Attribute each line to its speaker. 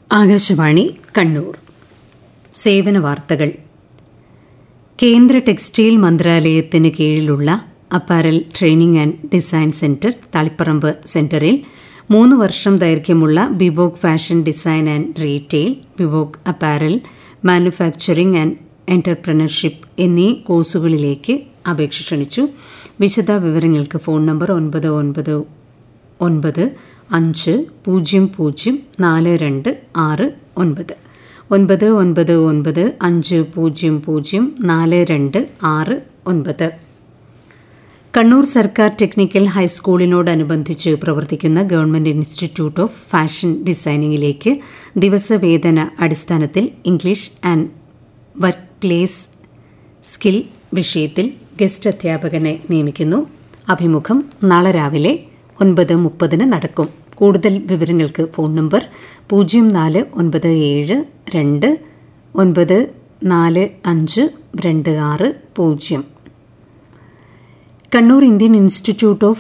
Speaker 1: ആകാശവാണി കണ്ണൂർ സേവന വാർത്തകൾ കേന്ദ്ര ടെക്സ്റ്റൈൽ മന്ത്രാലയത്തിന് കീഴിലുള്ള apparel training and design centre Taliparamba സെന്ററിൽ മൂന്ന് വർഷം ദൈർഘ്യമുള്ള BVoc fashion design and retail BVoc apparel manufacturing and entrepreneurship എന്നീ കോഴ്സുകളിലേക്ക് അപേക്ഷ ക്ഷണിച്ചു വിശദ വിവരങ്ങൾക്ക് ഫോൺ നമ്പർ ഒൻപത് ഒൻപത് ഒൻപത് അഞ്ച് പൂജ്യം പൂജ്യം നാല് രണ്ട് ആറ് ഒൻപത് ഒൻപത് ഒൻപത് ഒൻപത് അഞ്ച് പൂജ്യം പൂജ്യം നാല് രണ്ട് ആറ് ഒൻപത് കണ്ണൂർ സർക്കാർ ടെക്നിക്കൽ ഹൈസ്കൂളിനോടനുബന്ധിച്ച് പ്രവർത്തിക്കുന്ന ഗവൺമെന്റ് ഇൻസ്റ്റിറ്റ്യൂട്ട് ഓഫ് ഫാഷൻ ഡിസൈനിങ്ങിലേക്ക് ദിവസവേതന അടിസ്ഥാനത്തിൽ English and workplace skill വിഷയത്തിൽ ഗസ്റ്റ് അധ്യാപകനെ നിയമിക്കുന്നു അഭിമുഖം നാളെ രാവിലെ ഒൻപത് മുപ്പതിന് നടക്കും കൂടുതൽ വിവരങ്ങൾക്ക് ഫോൺ നമ്പർ പൂജ്യം നാല് ഒൻപത് ഏഴ് രണ്ട് ഒൻപത് നാല് അഞ്ച് രണ്ട് ആറ് പൂജ്യം കണ്ണൂർ ഇന്ത്യൻ ഇൻസ്റ്റിറ്റ്യൂട്ട് ഓഫ്